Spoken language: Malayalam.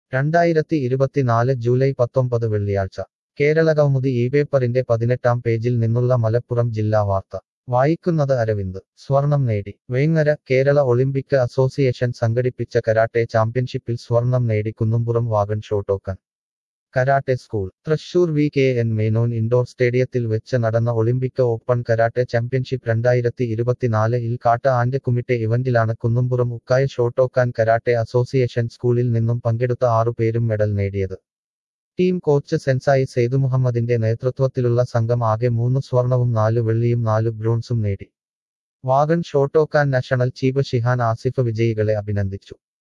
രണ്ടായിരത്തി ഇരുപത്തിനാല് ജൂലൈ പത്തൊമ്പത് വെള്ളിയാഴ്ച കേരളകൗമുദി ഈ പേപ്പറിന്റെ പതിനെട്ടാം പേജിൽ നിന്നുള്ള മലപ്പുറം ജില്ലാ വാർത്ത വായിക്കുന്നത് അരവിന്ദ് സ്വർണം നേടി വേങ്ങര കേരള ഒളിമ്പിക് അസോസിയേഷൻ സംഘടിപ്പിച്ച കരാട്ടെ ചാമ്പ്യൻഷിപ്പിൽ സ്വർണം നേടി Kunnumpuram wagon Shotokan karate school Thrissur V K N Menon indoor സ്റ്റേഡിയത്തിൽ വെച്ച് നടന്ന ഒളിമ്പിക് ഓപ്പൺ കരാട്ടെ ചാമ്പ്യൻഷിപ്പ് രണ്ടായിരത്തി ഇരുപത്തിനാല് ഇൽ കാട്ട ആൻഡ് കുമിറ്റെ ഇവന്റിലാണ് കുന്നുംപുറം ഉക്കായ ഷോട്ടോക്കാൻ കരാട്ടെ അസോസിയേഷൻ സ്കൂളിൽ നിന്നും പങ്കെടുത്ത ആറുപേരും മെഡൽ നേടിയത് ടീം കോച്ച് സെൻസായി സെയ്ദു മുഹമ്മദിന്റെ നേതൃത്വത്തിലുള്ള സംഘം ആകെ മൂന്ന് സ്വർണവും നാല് വെള്ളിയും നാല് ബ്രോൺസും നേടി wagon Shotokan national chief shihan Asif വിജയികളെ അഭിനന്ദിച്ചു